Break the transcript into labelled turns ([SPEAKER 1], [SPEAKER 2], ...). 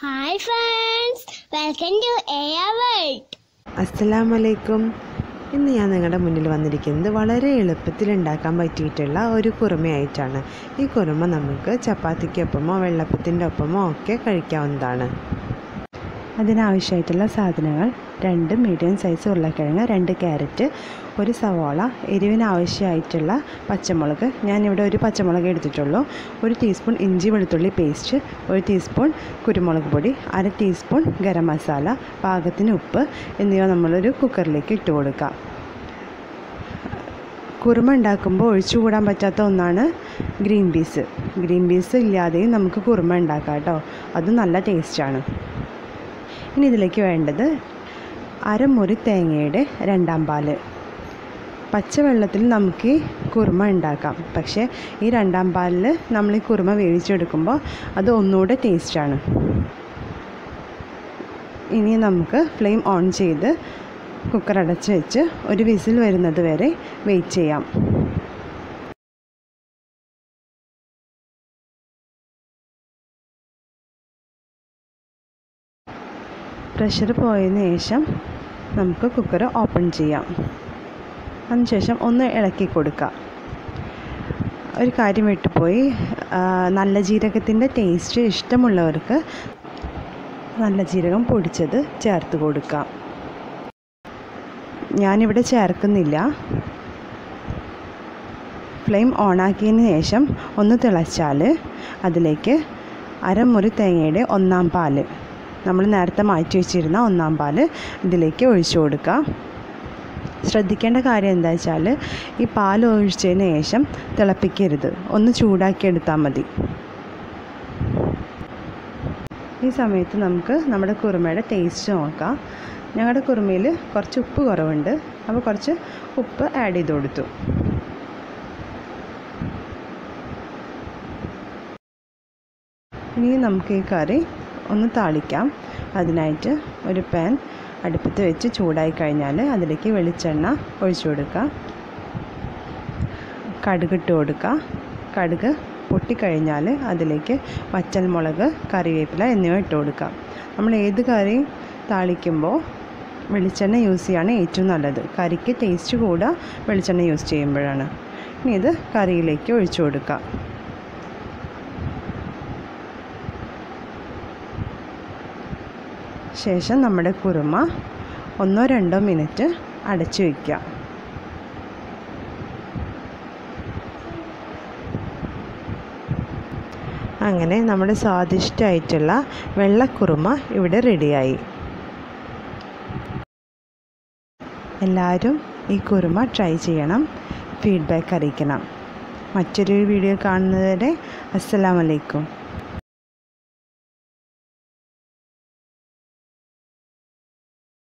[SPEAKER 1] hi friends welcome to air world
[SPEAKER 2] അസ്സലാമലൈക്കും ഇന്ന് ഞാൻ നിങ്ങളുടെ മുന്നിൽ വന്നിരിക്കുന്നത് വളരെ എളുപ്പത്തിൽ ഉണ്ടാക്കാൻ പറ്റിയിട്ടുള്ള ഒരു കുറുമയായിട്ടാണ് ഈ കുറുമ നമുക്ക് ചപ്പാത്തിക്കൊപ്പമോ വെള്ളപ്പത്തിൻ്റെ ഒപ്പമോ ഒക്കെ കഴിക്കാവുന്നതാണ് അതിനാവശ്യമായിട്ടുള്ള സാധനങ്ങൾ രണ്ട് മീഡിയം സൈസ് ഉരുളക്കിഴങ്ങ് രണ്ട് ക്യാരറ്റ് ഒരു സവാള എരിവിന് ആവശ്യമായിട്ടുള്ള പച്ചമുളക് ഞാനിവിടെ ഒരു പച്ചമുളക് എടുത്തിട്ടുള്ളൂ ഒരു ടീസ്പൂൺ ഇഞ്ചി വെളുത്തുള്ളി പേസ്റ്റ് ഒരു ടീസ്പൂൺ കുരുമുളക് പൊടി അര ടീസ്പൂൺ ഗരം മസാല പാകത്തിന് ഉപ്പ് എന്നിവ നമ്മളൊരു കുക്കറിലേക്ക് ഇട്ട് കൊടുക്കാം കുറുമ ഉണ്ടാക്കുമ്പോൾ ഒഴിച്ചുകൂടാൻ പറ്റാത്ത ഒന്നാണ് ഗ്രീൻ പീസ് ഗ്രീൻ പീസ് ഇല്ലാതെയും നമുക്ക് കുറുമ ഉണ്ടാക്കാം കേട്ടോ അത് നല്ല ടേസ്റ്റാണ് ഇനി ഇതിലേക്ക് വേണ്ടത് അരമുറി തേങ്ങയുടെ രണ്ടാം പാല് പച്ചവെള്ളത്തിൽ നമുക്ക് ഈ കുറുമ ഉണ്ടാക്കാം പക്ഷേ ഈ രണ്ടാം പാലിൽ നമ്മൾ ഈ കുറുമ വേവിച്ചെടുക്കുമ്പോൾ അത് ഒന്നുകൂടെ ടേസ്റ്റാണ് ഇനി നമുക്ക് ഫ്ലെയിം ഓൺ ചെയ്ത് കുക്കർ അടച്ച് വെച്ച് ഒരു വിസിൽ വരുന്നത് വരെ വെയിറ്റ് ചെയ്യാം പ്രഷർ പോയതിന് ശേഷം നമുക്ക് കുക്കർ ഓപ്പൺ ചെയ്യാം അതിനുശേഷം ഒന്ന് ഇളക്കി കൊടുക്കാം ഒരു കാര്യം വിട്ടുപോയി ആ, നല്ല ജീരകത്തിൻ്റെ ടേസ്റ്റ് ഇഷ്ടമുള്ളവർക്ക് നല്ല ജീരകം പൊടിച്ചത് ചേർത്ത് കൊടുക്കാം ഞാനിവിടെ ചേർക്കുന്നില്ല ഫ്ലെയിം ഓണാക്കിയതിന് ശേഷം ഒന്ന് തിളച്ചാൽ അതിലേക്ക് അരമുറി തേങ്ങയുടെ ഒന്നാം പാല് നമ്മൾ നേരത്തെ മാറ്റി വെച്ചിരുന്ന ഒന്നാം പാല് ഇതിലേക്ക് ഒഴിച്ചു കൊടുക്കുക ശ്രദ്ധിക്കേണ്ട കാര്യം എന്താ വെച്ചാൽ ഈ പാൽ ഒഴിച്ചതിന് ശേഷം തിളപ്പിക്കരുത് ഒന്ന് ചൂടാക്കി എടുത്താൽ മതി ഈ സമയത്ത് നമുക്ക് നമ്മുടെ കുറുമയുടെ ടേസ്റ്റ് നോക്കാം ഞങ്ങളുടെ കുറുമയിൽ കുറച്ച് ഉപ്പ് കുറവുണ്ട് അപ്പോൾ കുറച്ച് ഉപ്പ് ആഡ് ചെയ്ത് കൊടുത്തു ഇനി നമുക്ക് ഈ കറി ഒന്ന് താളിക്കാം അതിനായിട്ട് ഒരു പാൻ അടുപ്പത്ത് വെച്ച് ചൂടായി കഴിഞ്ഞാൽ അതിലേക്ക് വെളിച്ചെണ്ണ ഒഴിച്ചു കൊടുക്കുക കടുക് ഇട്ട് കൊടുക്കുക കടുക് പൊട്ടിക്കഴിഞ്ഞാൽ അതിലേക്ക് വറ്റൽമുളക് കറിവേപ്പില എന്നിവ ഇട്ട് കൊടുക്കുക നമ്മൾ ഏത് കറി താളിക്കുമ്പോൾ വെളിച്ചെണ്ണ യൂസ് ചെയ്യാണ് ഏറ്റവും നല്ലത് കറിക്ക് ടേസ്റ്റ് കൂടുക വെളിച്ചെണ്ണ യൂസ് ചെയ്യുമ്പോഴാണ് ഇനി ഇത് കറിയിലേക്ക് ഒഴിച്ചു കൊടുക്കുക ശേഷം നമ്മുടെ കുറുമ ഒന്നോ രണ്ടോ മിനിറ്റ് അടച്ചു വയ്ക്കുക അങ്ങനെ നമ്മുടെ സ്വാദിഷ്ടമായിട്ടുള്ള വെള്ളക്കുറുമ ഇവിടെ റെഡിയായി എല്ലാവരും ഈ കുറുമ ട്രൈ ചെയ്യണം ഫീഡ്ബാക്ക് അറിയിക്കണം മറ്റൊരു വീഡിയോ കാണുന്നതുവരെ അസ്സലാമലൈക്കും